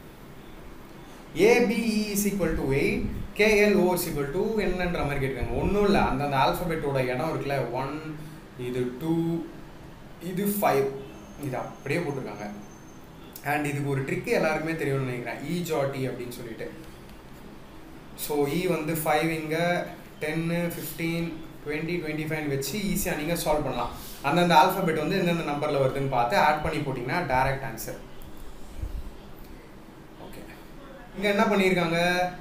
ABE is equal to eight KLO is equal to என்னன்ற மாதிரி கேட்டிருக்காங்க ஒன்றும் இல்லை அந்தந்த ஆல்ஃபபெட்டோட இடம் இருக்குல்ல ஒன் இது டூ இது ஃபைவ் இது அப்படியே போட்டிருக்காங்க அண்ட் இதுக்கு ஒரு ட்ரிக்கு எல்லாருக்குமே தெரியும்னு நினைக்கிறேன் இ ஜாட்டி அப்படின்னு சொல்லிட்டு ஸோ இ வந்து ஃபைவ் இங்கே டென்னு ஃபிஃப்டீன் டுவெண்ட்டி டுவெண்ட்டி ஃபைவ் வச்சு ஈஸியாக நீங்கள் சால்வ் பண்ணலாம் அந்தந்த ஆல்ஃபபெட் வந்து எந்தெந்த நம்பரில் வருதுன்னு பார்த்து ஆட் பண்ணி போட்டிங்கன்னா டைரக்ட் ஆன்சர் ஓகே இங்கே என்ன பண்ணியிருக்காங்க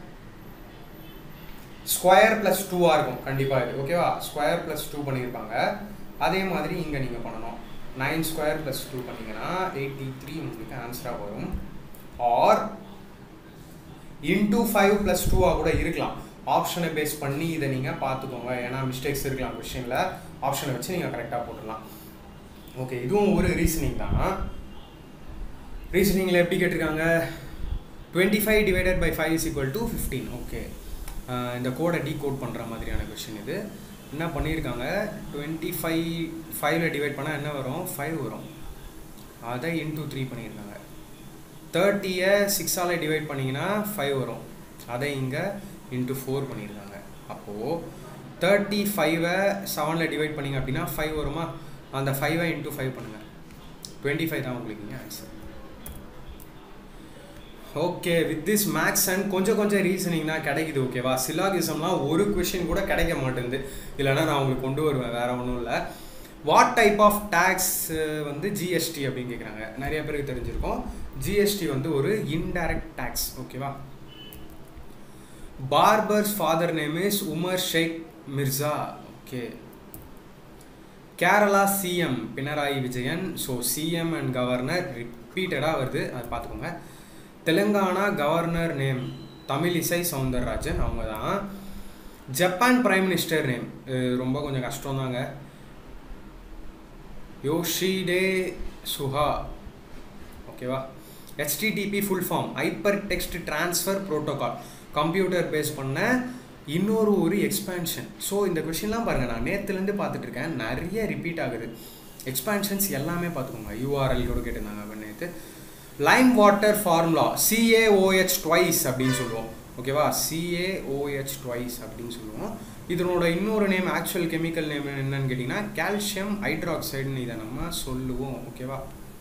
ஸ்கொயர் ப்ளஸ் டூவாக இருக்கும் கண்டிப்பாக இது ஓகேவா ஸ்கொயர் ப்ளஸ் டூ பண்ணியிருப்பாங்க அதே மாதிரி இங்கே நீங்கள் பண்ணணும் நைன் ஸ்கொயர் ப்ளஸ் டூ பண்ணிங்கன்னா எயிட்டி த்ரீ உங்களுக்கு ஆன்சராக வரும் ஆர் இன்டூ ஃபைவ் ப்ளஸ் டூவாக கூட இருக்கலாம் ஆப்ஷனை பேஸ் பண்ணி இதை நீங்கள் பார்த்துக்கோங்க ஏன்னா மிஸ்டேக்ஸ் இருக்கலாம் கொஷினில் ஆப்ஷனை வச்சு நீங்கள் கரெக்டாக போட்டுடலாம் ஓகே இதுவும் ஒரு ரீசனிங் தான் ரீசனிங்கில் எப்படி கேட்டிருக்காங்க twenty five divided by five is equal to fifteen okay இந்த கோடை டீ கோட் பண்ணுற மாதிரியான கொஷின் இது என்ன பண்ணியிருக்காங்க டுவெண்ட்டி ஃபைவ் ஃபைவ்ல டிவைட் பண்ணால் என்ன வரும் ஃபைவ் வரும் அதை இன்டூ த்ரீ பண்ணியிருக்காங்க தேர்ட்டியை சிக்ஸால் டிவைட் பண்ணிங்கன்னா ஃபைவ் வரும் அதை இங்கே இன்ட்டு ஃபோர் பண்ணியிருக்காங்க அப்போது தேர்ட்டி ஃபைவை செவனில் டிவைட் பண்ணிங்க அப்படின்னா ஃபைவ் வருமா அந்த ஃபைவை இன்ட்டு ஃபைவ் பண்ணுங்கள் டுவெண்ட்டி ஃபைவ் தான் உங்களுக்கு answer okay with this maths and கொஞ்சம் கொஞ்சம் ரீசனிங் தான் கிடைக்குது ஓகேவா சிலாகிசம்லாம் ஒரு கொஷின் கூட கிடைக்க மாட்டேங்குது இல்லைன்னா நான் உங்களுக்கு கொண்டு வருவேன் வேற ஒன்றும் இல்லை வாட் டைப் ஆஃப் டேக்ஸ் வந்து ஜிஎஸ்டி அப்படின்னு கேட்குறாங்க நிறைய பேருக்கு தெரிஞ்சிருக்கும் ஜிஎஸ்டி வந்து ஒரு இன்டைரக்ட் டேக்ஸ் ஓகேவா Babur's father name is Umar Sheikh Mirza okay Kerala CM Pinarayi Vijayan so CM and governor ரிப்பீட்டடாக வருது அதை பார்த்துக்கோங்க தெலுங்கானா கவர்னர் நேம் தமிழிசை சவுந்தரராஜன் அவங்க தான் ஜப்பான் பிரைம் மினிஸ்டர் நேம் ரொம்ப கொஞ்சம் கஷ்டம் தாங்க யோஷிடே சுஹா ஓகேவா HTTP full form hyper text transfer protocol computer base பண்ண இன்னொரு ஒரு எக்ஸ்பேன்ஷன் ஸோ இந்த கொஷின்லாம் பாருங்கள் நான் நேற்றுலேருந்து பார்த்துட்டு இருக்கேன் நிறைய ரிப்பீட் ஆகுது எக்ஸ்பேன்ஷன்ஸ் எல்லாமே பார்த்துக்கோங்க யூஆர்எல் கூட கேட்டிருந்தாங்க நேற்று lime water formula CAOH twice அப்படின்னு சொல்லுவோம் ஓகேவா சிஏஓஹெச் ட்வைஸ் அப்படின்னு சொல்லுவோம் இதனோட இன்னொரு நேம் ஆக்சுவல் கெமிக்கல் நேம் என்னன்னு கேட்டிங்கன்னா கால்சியம் ஹைட்ராக்சைடுன்னு இதை நம்ம சொல்லுவோம் ஓகேவா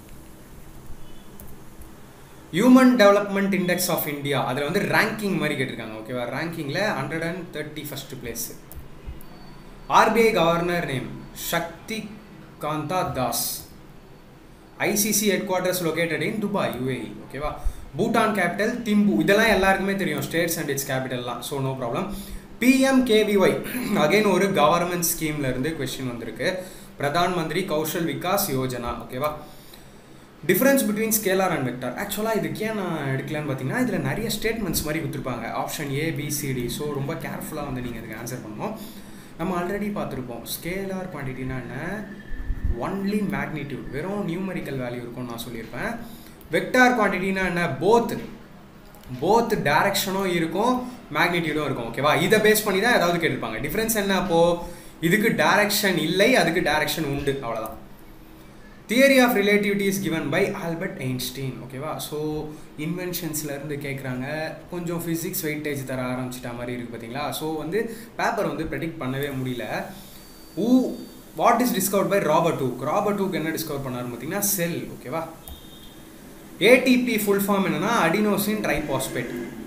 human development index of India அதில் வந்து ரேங்கிங் மாதிரி கேட்டிருக்காங்க ஓகேவா ரேங்கிங்கில் hundred and thirty first place RBI governor name Shakti Kanta Das ICC headquarters located in Dubai UAE ஓகேவா பூட்டான் கேபிட்டல் திம்பு இதெல்லாம் எல்லாருக்குமே தெரியும் ஸ்டேட்ஸ் அண்ட் இட்ஸ் கேபிட்டல்லாம் so no problem PMKVY again ஒரு கவர்மெண்ட் ஸ்கீம்ல இருந்து கொஸ்டின் வந்திருக்கு பிரதான் மந்திரி கௌஷல் விகாஸ் யோஜனா ஓகேவா difference between scalar and vector ஆக்சுவலாக இதுக்கு ஏன் நான் எடுக்கலான்னு பார்த்தீங்கன்னா இதில் நிறைய ஸ்டேட்மெண்ட்ஸ் மாதிரி கொடுத்துருப்பாங்க ஆப்ஷன் ஏ பிசிடி ஸோ ரொம்ப கேர்ஃபுல்லாக வந்து நீங்கள் இதுக்கு ஆன்சர் பண்ணணும் நம்ம ஆல்ரெடி பார்த்துருப்போம் ஸ்கேலார் குவான்டிட்டினா என்ன ஒன்லி மேக்னிடியூட் வெறும் நியூமரிக்கல் வேல்யூ இருக்கும்னு நான் சொல்லியிருப்பேன் வெக்டார் குவான்டிட்டினா என்ன போத் போத் டேரக்ஷனும் இருக்கும் மேக்னிடியூடும் இருக்கும் ஓகேவா இதை பேஸ் பண்ணி தான் ஏதாவது கேட்டிருப்பாங்க டிஃப்ரென்ஸ் என்ன அப்போது இதுக்கு டேரக்ஷன் இல்லை அதுக்கு டேரக்ஷன் உண்டு அவ்வளோதான் theory of relativity is given by Albert Einstein ஓகேவா ஸோ இன்வென்ஷன்ஸ்லேருந்து கேட்குறாங்க கொஞ்சம் ஃபிசிக்ஸ் வெயிட்டேஜ் தர ஆரம்பிச்சிட்ட மாதிரி இருக்குது பார்த்தீங்களா ஸோ வந்து பேப்பர் வந்து ப்ரெடிக்ட் பண்ணவே முடியல who what is discover by Robert Hooke Robert Hooke என்ன டிஸ்கவர் பண்ணாரு பார்த்தீங்கன்னா செல் ஓகேவா ஏடிபி ஃபுல் ஃபார்ம் என்னன்னா adenosine triphosphate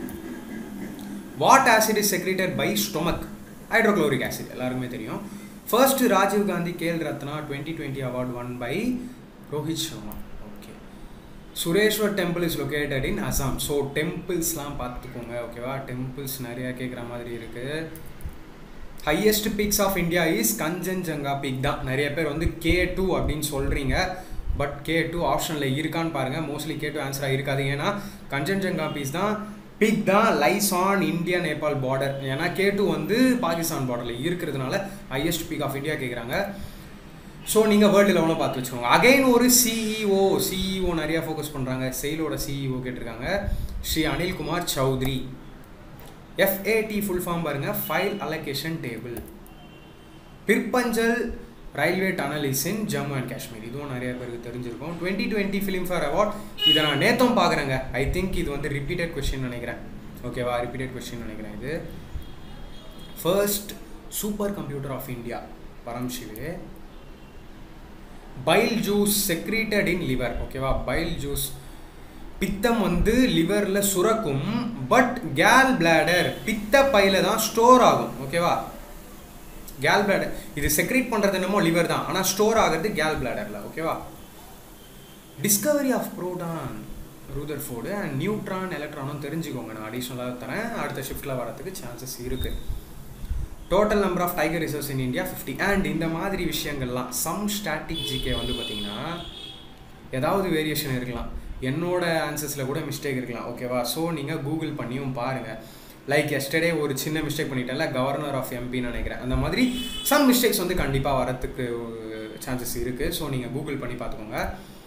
what acid is secreted by stomach hydrochloric acid எல்லாருக்குமே தெரியும் first Rajiv Gandhi Khel Ratna twenty twenty award won by Rohit Sharma okay Sureswar temple is located in Assam so டெம்பிள்ஸ்லாம் பார்த்துக்கோங்க ஓகேவா டெம்பிள்ஸ் நிறையா கேட்குற மாதிரி இருக்குது highest peaks of India is Kangchenjunga peak தான் நிறைய பேர் வந்து கே டூ அப்படின்னு சொல்கிறீங்க பட் கே டூ ஆப்ஷனில் இருக்கான்னு பாருங்கள் மோஸ்ட்லி கே டூ ஆன்சராக இருக்காது ஏன்னா கஞ்சன்ஜங்கா பீஸ் தான் பீக் தான் lies on India Nepal border ஏன்னா கே டூ வந்து பாகிஸ்தான் பார்டரில் இருக்கிறதுனால ஹையஸ்ட் பீக் ஆஃப் இந்தியா கேட்குறாங்க ஸோ நீங்கள் வேர்ல்டு லெவலில் பார்த்து வச்சுக்கோங்க அகைன் ஒரு சிஇஓ சிஇஓ நிறையா ஃபோக்கஸ் பண்ணுறாங்க செயலோட சிஇஓ கேட்டிருக்காங்க Shri Anilkumar Chaudhary FAT full form பாருங்கள் file allocation table Pir Panjal railway tunnel is in Jammu and Kashmir இதுவும் நிறைய பேருக்கு தெரிஞ்சிருக்கும் twenty twenty Filmfare award இதை நான் நேத்தும் பார்க்குறேங்க ஐ திங்க் இது வந்து ரிப்பீட்டட் கொஸ்டின் நினைக்கிறேன் ஓகேவா ரிப்பீட்டட் கொஸ்டின் நினைக்கிறேன் இது first super computer of India Param Shivay bile juice secreted in liver ஓகேவா பைல் ஜூஸ் பித்தம் வந்து லிவரில் சுரக்கும் பட் கேல் பிளாடர் பித்த பையில தான் ஸ்டோர் ஆகும் ஓகேவா கேல் பிளாடர் இது செக்ரேட் பண்ணுறது என்னமோ லிவர் தான் ஆனால் ஸ்டோர் ஆகிறது கேல் பிளாடரில் ஓகேவா discovery of proton Rutherford and neutron எலக்ட்ரானும் தெரிஞ்சுக்கோங்க நான் அடிஷ்னலாக தரேன் அடுத்த ஷிஃப்ட்டில் வரதுக்கு சான்சஸ் இருக்குது total number of tiger reserves in India fifty and இந்த மாதிரி விஷயங்கள்லாம் சம் ஸ்டாட்டிக் ஜிகே வந்து பார்த்தீங்கன்னா ஏதாவது வேரியேஷன் இருக்கலாம் என்னோட ஆன்சர்ஸில் கூட மிஸ்டேக் இருக்கலாம் ஓகேவா ஸோ நீங்கள் கூகுள் பண்ணியும் பாருங்கள் லைக் எஸ்டர்டே ஒரு சின்ன மிஸ்டேக் பண்ணிட்டேன்ல கவர்னர் ஆஃப் எம்பின்னு நினைக்கிறேன் அந்த மாதிரி சம் மிஸ்டேக்ஸ் வந்து கண்டிப்பாக வரத்துக்கு சான்சஸ் இருக்குது ஸோ நீங்கள் கூகுள் பண்ணி பார்த்துக்கோங்க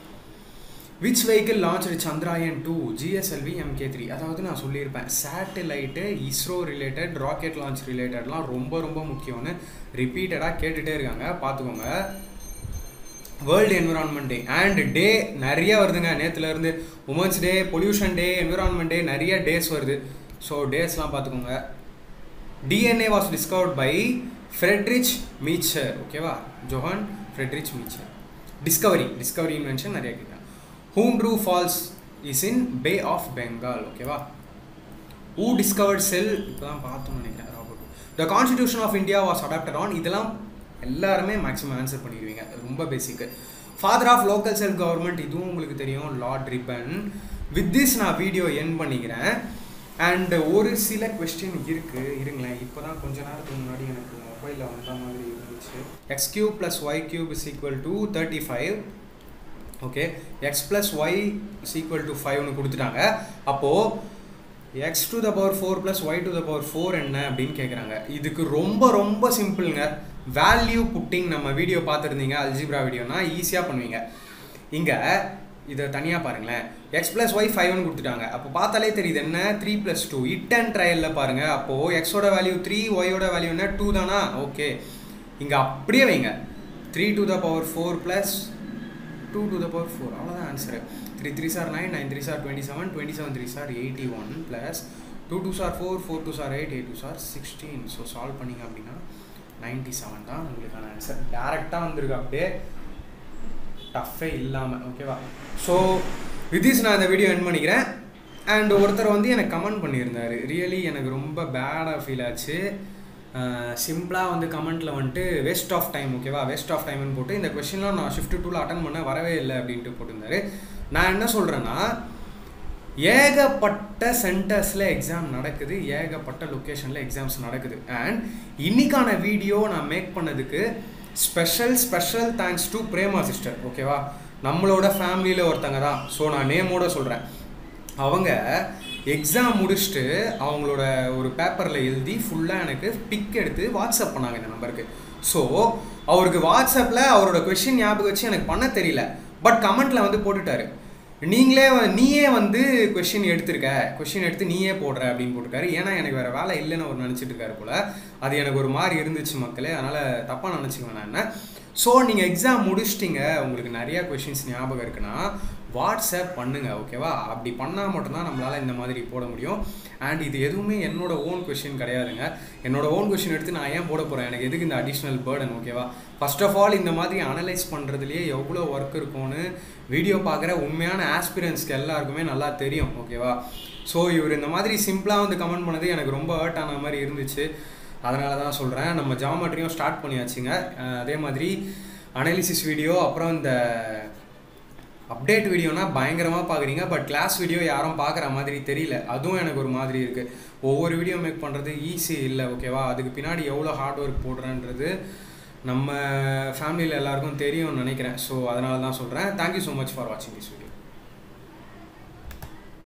which vehicle launch Chandrayaan two GSLV MK three அதாவது நான் சொல்லியிருப்பேன் satellite ISRO related rocket launch ரிலேட்டட்லாம் ரொம்ப ரொம்ப முக்கியம்னு ரிப்பீட்டடாக கேட்டுகிட்டே இருக்காங்க பார்த்துக்கோங்க world environment day and day நிறைய வருதுங்க நேற்றுலேருந்து women's day pollution day environment day நிறைய டேஸ் வருது ஸோ டேஸ்லாம் பார்த்துக்கோங்க DNA was discovered by Friedrich Miescher ஓகேவா Johann Friedrich Miescher discovery discovery invention நிறைய கேட்குறேன் Hundru falls is in bay of Bengal ஓகேவா ஊ டிஸ்கவர்ட் செல் இப்போ தான் பார்த்தோம்னு நினைக்கிறேன் Robert the constitution of India was adopted on இதெல்லாம் எல்லாருமே மேக்ஸிமம் ஆன்சர் பண்ணிடுவீங்க ரொம்ப basic father of local self government இதுவும் உங்களுக்கு தெரியும் லார்ட் ரிப்பன் வித் திஸ் நான் வீடியோ என் பண்ணிக்கிறேன் அண்ட் ஒரு சில கொஸ்டின் இருக்குது இருங்களேன் இப்போ தான் கொஞ்ச நேரத்துக்கு முன்னாடி எனக்கு மொபைலில் வந்த மாதிரி இருந்துச்சு X cube plus Y cube is equal to thirty five okay X plus Y is equal to ஃபைவ்னு கொடுத்துட்டாங்க அப்போது X to the power four plus Y to the power four என்ன அப்படின்னு கேட்குறாங்க இதுக்கு ரொம்ப ரொம்ப சிம்பிளுங்க வேல்யூ புட்டிங் நம்ம வீடியோ பார்த்துருந்தீங்க அல்ஜிப்ரா வீடியோனா ஈஸியாக பண்ணுவீங்க இங்கே இதை தனியாக பாருங்களேன் எக்ஸ் ப்ளஸ் ஒய் ஃபைவ்னு கொடுத்துட்டாங்க அப்போ பார்த்தாலே தெரியுது என்ன three plus two hit and ட்ரையலில் பாருங்கள் அப்போது எக்ஸோட வேல்யூ த்ரீ ஒய்யோட வேல்யூ என்ன டூ தானா ஓகே இங்கே அப்படியே வைங்க three to the power four plus two to the power four அவ்வளோதான் answer three threes are nine nine threes are twenty seven twenty seven threes are eighty one plus two two sir four four two sir eight eight two sir sixteen so solve பண்ணிங்க அப்படின்னா ninety seven தான் உங்களுக்கான answer டேரெக்டாக வந்திருக்கு அப்படியே டஃப்பே இல்லாமல் ஓகேவா so விதிஸ் நான் இந்த வீடியோ என் பண்ணிக்கிறேன் அண்ட் ஒருத்தர் வந்து எனக்கு கமெண்ட் பண்ணியிருந்தார் ரியலி எனக்கு ரொம்ப பேடாக ஃபீல் ஆச்சு சிம்பிளாக வந்து கமெண்ட்டில் வந்துட்டு வேஸ்ட் ஆஃப் டைம் ஓகேவா வேஸ்ட் ஆஃப் டைம்னு போட்டு இந்த கொஷின்லாம் நான் ஷிஃப்ட் டூவில் அட்டன் பண்ண வரவே இல்லை அப்படின்ட்டு போட்டிருந்தாரு நான் என்ன சொல்கிறேன்னா ஏகப்பட்ட சென்டர்ஸில் எக்ஸாம் நடக்குது ஏகப்பட்ட லொக்கேஷனில் எக்ஸாம்ஸ் நடக்குது அண்ட் இன்னைக்கான வீடியோ நான் மேக் பண்ணதுக்கு special special thanks to Prema sister ஓகேவா நம்மளோட ஃபேமிலியில் ஒருத்தங்க தான் ஸோ நான் நேமோட சொல்கிறேன் அவங்க எக்ஸாம் முடிச்சுட்டு அவங்களோட ஒரு பேப்பரில் எழுதி ஃபுல்லாக எனக்கு பிக் எடுத்து வாட்ஸ்அப் பண்ணாங்க இந்த நம்பருக்கு ஸோ அவருக்கு வாட்ஸ்அப்பில் அவரோட கொஷின் ஞாபகம் வச்சு எனக்கு பண்ண தெரியல பட் கமெண்ட்டில் வந்து போட்டுட்டாரு நீங்களே நீயே வந்து கொஷின் எடுத்திருக்க கொஷின் எடுத்து நீயே போடுற அப்படின்னு போட்டிருக்காரு ஏன்னா எனக்கு வேறு வேலை இல்லைன்னு அவர் நினச்சிட்டு இருக்காரு போல் அது எனக்கு ஒரு மாதிரி இருந்துச்சு மக்களே அதனால் தப்பாக நினச்சிக்குவேன் நான் என்ன ஸோ நீங்கள் எக்ஸாம் முடிச்சிட்டிங்க உங்களுக்கு நிறையா கொஷின்ஸ் ஞாபகம் இருக்குன்னா வாட்ஸ்அப் பண்ணுங்கள் ஓகேவா அப்படி பண்ணால் மட்டும்தான் நம்மளால் இந்த மாதிரி போட முடியும் அண்ட் இது எதுவுமே என்னோட ஓன் கொஷின் கிடையாதுங்க என்னோட ஓன் கொஷின் எடுத்து நான் ஏன் போட போகிறேன் எனக்கு எதுக்கு இந்த அடிஷ்னல் பேர்டன் ஓகேவா ஃபர்ஸ்ட் ஆஃப் ஆல் இந்த மாதிரி அனலைஸ் பண்ணுறதுலேயே எவ்வளோ ஒர்க் இருக்கும்னு வீடியோ பார்க்குற உண்மையான ஆஸ்பிரன்ஸ்க்கு எல்லாருக்குமே நல்லா தெரியும் ஓகேவா ஸோ இவர் இந்த மாதிரி சிம்பிளாக வந்து கமெண்ட் பண்ணது எனக்கு ரொம்ப ஹர்ட் ஆன மாதிரி இருந்துச்சு அதனால தான் சொல்கிறேன் நம்ம ஜாமெட்ரியும் ஸ்டார்ட் பண்ணியாச்சுங்க அஹ் அதே மாதிரி அனாலிசிஸ் வீடியோ அப்புறம் இந்த அப்டேட் வீடியோனா பயங்கரமாக பார்க்குறீங்க பட் கிளாஸ் வீடியோ யாரும் பார்க்குற மாதிரி தெரியல அதுவும் எனக்கு ஒரு மாதிரி இருக்குது ஒவ்வொரு வீடியோ மேக் பண்ணுறது ஈஸி இல்லை ஓகேவா அதுக்கு பின்னாடி எவ்வளோ ஹார்ட் ஒர்க் போடுறேன்றது நம்ம ஃபேமிலியில் எல்லாருக்கும் தெரியும்னு நினைக்கிறேன் ஸோ அதனால தான் சொல்கிறேன் தேங்க்யூ ஸோ மச் ஃபார் வாட்சிங் திஸ் வீடியோ